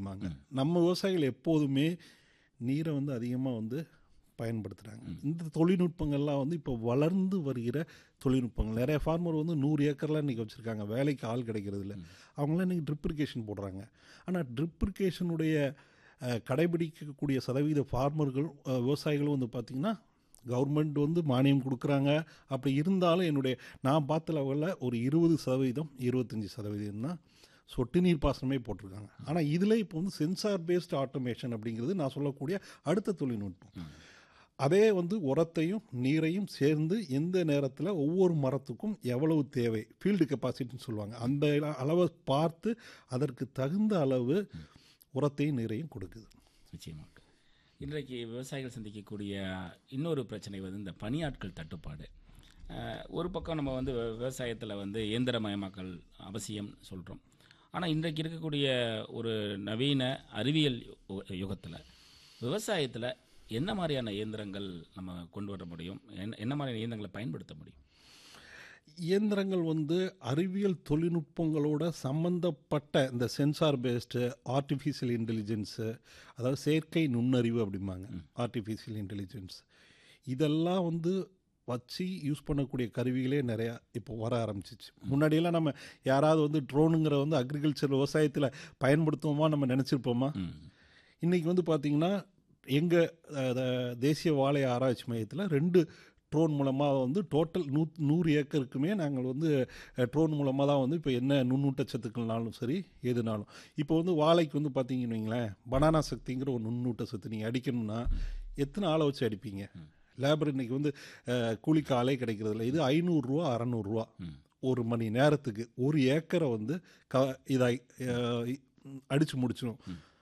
அப்படிம்பாங்க நம்ம விவசாயிகள் எப்போதுமே நீரை வந்து அதிகமாக வந்து பயன்படுத்துகிறாங்க இந்த தொழில்நுட்பங்கள்லாம் வந்து இப்போ வளர்ந்து வருகிற தொழில்நுட்பங்கள் நிறைய ஃபார்மர் வந்து நூறு ஏக்கர்லாம் இன்றைக்கி வச்சுருக்காங்க வேலைக்கு ஆள் கிடைக்கிறது இல்லை அவங்களாம் இன்றைக்கி ட்ரிப்ரிகேஷன் போடுறாங்க ஆனால் ட்ரிப்ரிகேஷனுடைய கடைபிடிக்கக்கூடிய சதவீத ஃபார்மர்கள் அஹ், விவசாயிகளும் வந்து பார்த்திங்கன்னா கவர்மெண்ட் வந்து மானியம் கொடுக்குறாங்க அப்படி இருந்தாலும் என்னுடைய நான் பார்த்த லெவலில் ஒரு இருபது சதவீதம் இருபத்தஞ்சி சதவீதம் தான் சொட்டு நீர் பாசனமே போட்டிருக்காங்க ஆனால் இதில் இப்போ வந்து சென்சார் பேஸ்ட் ஆட்டோமேஷன் அப்படிங்கிறது நான் சொல்லக்கூடிய அடுத்த தொழில்நுட்பம் அதே வந்து உரத்தையும் நீரையும் சேர்ந்து எந்த நேரத்தில் ஒவ்வொரு மரத்துக்கும் எவ்வளவு தேவை ஃபீல்டு கெப்பாசிட்டின்னு சொல்லுவாங்க அந்த அளவை பார்த்து அதற்கு தகுந்த அளவு உரத்தையும் நீரையும் கொடுக்குது நிச்சயமாக இன்றைக்கு விவசாயிகள் சந்திக்கக்கூடிய இன்னொரு பிரச்சனை வந்து இந்த பணியாட்கள் தட்டுப்பாடு அஹ், ஒரு பக்கம் நம்ம வந்து விவசாயத்தில் வந்து இயந்திரமயமாக்கல் அவசியம் சொல்கிறோம் ஆனால் இன்றைக்கு இருக்கக்கூடிய ஒரு நவீன அறிவியல் யுகத்தில் விவசாயத்தில் என்ன மாதிரியான இயந்திரங்கள் நம்ம கொண்டு வர முடியும் என்ன என்ன மாதிரியான இயந்திரங்களை பயன்படுத்த முடியும் இயந்திரங்கள் வந்து அறிவியல் தொழில்நுட்பங்களோட சம்மந்தப்பட்ட இந்த சென்சார் பேஸ்டு ஆர்டிஃபிஷியல் இன்டெலிஜென்ஸு அதாவது செயற்கை நுண்ணறிவு அப்படிம்பாங்க ஆர்டிஃபிஷியல் இன்டெலிஜென்ஸ் இதெல்லாம் வந்து வச்சு யூஸ் பண்ணக்கூடிய கருவிகளே நிறையா இப்போ வர ஆரம்பிச்சிச்சு முன்னாடியெல்லாம் நம்ம யாராவது வந்து ட்ரோனுங்கிற வந்து அக்ரிகல்ச்சர் விவசாயத்தில் பயன்படுத்துவோமா நம்ம நினச்சிருப்போமா ம் இன்றைக்கி வந்து பார்த்திங்கன்னா எங்கள் தேசிய வாழை ஆராய்ச்சி மையத்தில் ரெண்டு ட்ரோன் மூலமாக வந்து டோட்டல் நூ நூறு ஏக்கருக்குமே நாங்கள் வந்து ட்ரோன் மூலமாக தான் வந்து இப்போ என்ன நுண்ணூட்டச்சத்துக்கள்னாலும் சரி எதுனாலும் இப்போ வந்து வாழைக்கு வந்து பார்த்தீங்கன்னு வைங்களேன் பனானா சக்திங்கிற ஒரு நுண்ணூட்ட சத்து நீங்கள் அடிக்கணும்னா எத்தனை ஆளை வச்சு அடிப்பீங்க லேபர் இன்னைக்கு வந்து அஹ், கூலிக்கு ஆளே கிடைக்கிறதில்ல இது ஐநூறுரூவா அறநூறுரூவா ஒரு மணி நேரத்துக்கு ஒரு ஏக்கரை வந்து க இதாய் அடித்து முடிச்சிடும்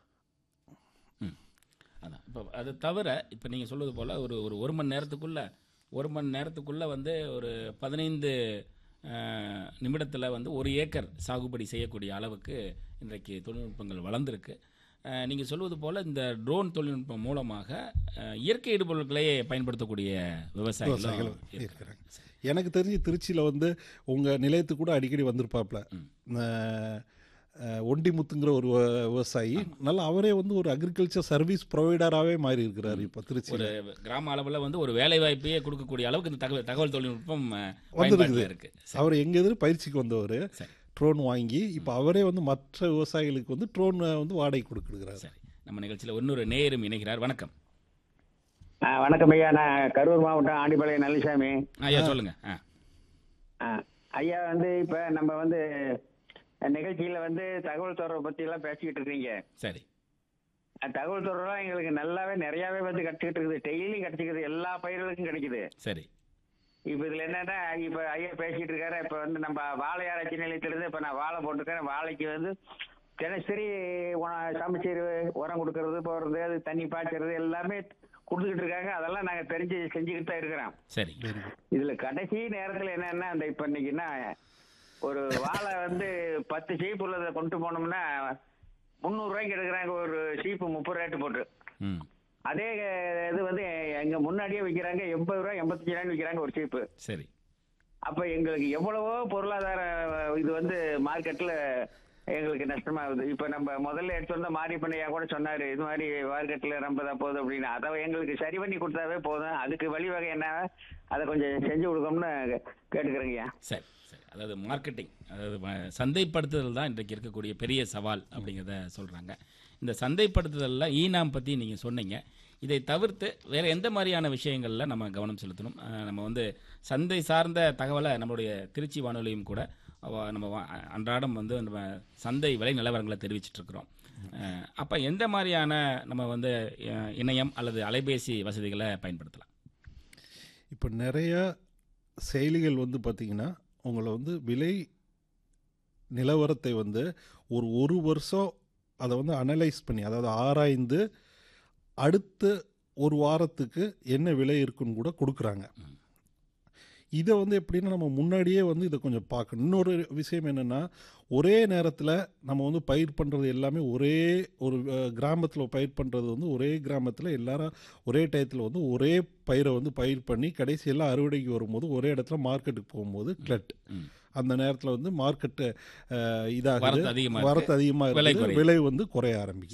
அதான் இப்போ அது தவிர இப்போ நீங்கள் சொல்வது போல் ஒரு ஒரு ஒரு மணி நேரத்துக்குள்ள ஒரு மணி நேரத்துக்குள்ள வந்து ஒரு பதினைந்து நிமிடத்தில் வந்து ஒரு ஏக்கர் சாகுபடி செய்யக்கூடிய அளவுக்கு இன்றைக்கு தொழில்நுட்பங்கள் வளர்ந்துருக்கு நீங்கள் சொல்வது போல் இந்த ட்ரோன் தொழில்நுட்பம் மூலமாக அஹ், இயற்கை இடுபொருட்களையே பயன்படுத்தக்கூடிய விவசாயிகளும் விவசாயிகளும் இருக்காங்க. இருக்கிறாங்க எனக்கு தெரிஞ்சு திருச்சியில் வந்து உங்கள் நிலையத்துக்கு கூட அடிக்கடி வந்திருப்பாப்ல ஒண்டிமுத்துங்கிற ஒரு வ- விவசாயி நல்லா அவரே வந்து ஒரு அக்ரிகல்ச்சர் சர்வீஸ் ப்ரொவைடராகவே மாறி இருக்கிறாரு இப்போ திருச்சியில் ஒரு கிராம அளவில் வந்து ஒரு வேலை வாய்ப்பையே கொடுக்கக்கூடிய அளவுக்கு இந்த தகவல் தகவல் தொழில்நுட்பம் அஹ், வந்துருக்குது பயன்பாட்டில் இருக்கு அவர் எங்க எதிர் பயிற்சிக்கு வந்தவர் சரி. ட்ரோன் வாங்கி இப்போ அவரே வந்து மற்ற விவசாயிகளுக்கு வந்து ட்ரோன் வந்து வாடகை கொடுக்குறாரு சரி நம்ம நிகழ்ச்சியில் இன்னொரு நேயரும் இணைகிறார் வணக்கம் ஆ, வணக்கம் ஐயா நான் கரூர் மாவட்டம் ஆண்டிபாளையம் நல்லசாமி ஐயா சொல்லுங்க ஆ ஆ, ஐயா வந்து இப்ப நம்ம வந்து நிகழ்ச்சியில வந்து தகவல் தொடர்பை பத்தி எல்லாம் பேசிக்கிட்டு இருக்கீங்க சரி அஹ், தகவல் தொடர்பெல்லாம் எங்களுக்கு நல்லாவே நிறையவே வந்து கிடைச்சிக்கிட்டு இருக்குது டெய்லியும் கிடைச்சிக்குது எல்லா பயிர்களுக்கும் கிடைக்குது சரி இப்ப இதுல என்னன்னா இப்ப ஐயா பேசிட்டு இருக்காரு இப்ப வந்து நம்ம வாழை ஆராய்ச்சி நிலையத்திலிருந்து இப்ப நான் வாழை போட்டிருக்கேன் வாழைக்கு வந்து தினசரி உண- சமைச்சீர் உரம் கொடுக்கறது போறது அது தண்ணி பாய்ச்சறது எல்லாமே கொடுத்துக்கிட்டு இருக்காங்க அதெல்லாம் நாங்க தெரிஞ்சு செஞ்சுக்கிட்டு தான் இருக்கிறோம் சரி இதுல கடைசி நேரத்துல என்னன்னா அந்த இப்ப இன்னைக்குன்னா ஒரு வாழை வந்து பத்து சீப்பு உள்ளதை கொண்டு போனோம்னா முந்நூறு ரூபாய்க்கு எடுக்கிறாங்க ஒரு சீப்பு முப்பது ரேட்டு போட்டு ம் அதே இது வந்து எங்க முன்னாடியே விற்கிறாங்க எண்பது ரூபாய் எண்பத்தஞ்சு ரூபாய்னு விற்கிறாங்க ஒரு சீப்பு சரி அப்ப எங்களுக்கு எவ்வளவோ பொருளாதார இது வந்து மார்க்கெட்ல எங்களுக்கு நஷ்டமாகுது இப்ப நம்ம முதல்ல எடுத்து வந்த மாரி பண்ணையா கூட சொன்னாரு இது மாதிரி மார்க்கெட்ல ரொம்ப தான் போகுது அப்படின்னு அதை எங்களுக்கு சரி பண்ணி கொடுத்தாவே போதும் அதுக்கு வழிவகை என்ன அதை கொஞ்சம் செஞ்சு கொடுக்கணும்னு கேட்டுக்கிறேங்கய்யா சரி சரி அதாவது மார்க்கெட்டிங் அதாவது வ- சந்தைப்படுத்துதல் தான் இன்றைக்கு இருக்கக்கூடிய பெரிய சவால் அப்படிங்கிறத சொல்கிறாங்க இந்த சந்தைப்படுத்துதலில் ஈனாம் பற்றி நீங்கள் சொன்னீங்க இதை தவிர்த்து வேறு எந்த மாதிரியான விஷயங்களில் நம்ம கவனம் செலுத்தணும் அஹ், நம்ம வந்து சந்தை சார்ந்த தகவலை நம்மளுடைய திருச்சி வானொலியும் கூட அவ- நம்ம வா- அன்றாடம் வந்து நம்ம சந்தை விலை நிலவரங்களை தெரிவிச்சிட்டு இருக்கிறோம் அப்போ எந்த மாதிரியான நம்ம வந்து அஹ், இணையம் அல்லது அலைபேசி வசதிகளை பயன்படுத்தலாம் இப்போ நிறையா செயலிகள் வந்து பார்த்திங்கன்னா உங்களை வந்து விலை நிலவரத்தை வந்து ஒரு ஒரு வருஷம் அதை வந்து அனலைஸ் பண்ணி அதாவது ஆராய்ந்து அடுத்த ஒரு வாரத்துக்கு என்ன விலை இருக்குன்னு கூட கொடுக்குறாங்க இதை வந்து எப்படின்னா நம்ம முன்னாடியே வந்து இதை கொஞ்சம் பார்க்கணும் இன்னொரு விஷயம் என்னென்னா ஒரே நேரத்தில் நம்ம வந்து பயிர் பண்ணுறது எல்லாமே ஒரே ஒரு கிராமத்தில் பயிர் பண்ணுறது வந்து ஒரே கிராமத்தில் எல்லாரும் ஒரே டயத்தில் வந்து ஒரே பயிரை வந்து பயிர் பண்ணி கடைசி எல்லாம் அறுவடைக்கு வரும்போது ஒரே இடத்துல மார்க்கெட்டுக்கு போகும்போது கிளட் ம். அந்த நேரத்தில் வந்து மார்க்கெட்டு இதாக வரத்து அதிகமாக வரத்து அதிகமாக விலை இருக்குது குறையுது. விலை வந்து குறைய ஆரம்பிக்கும்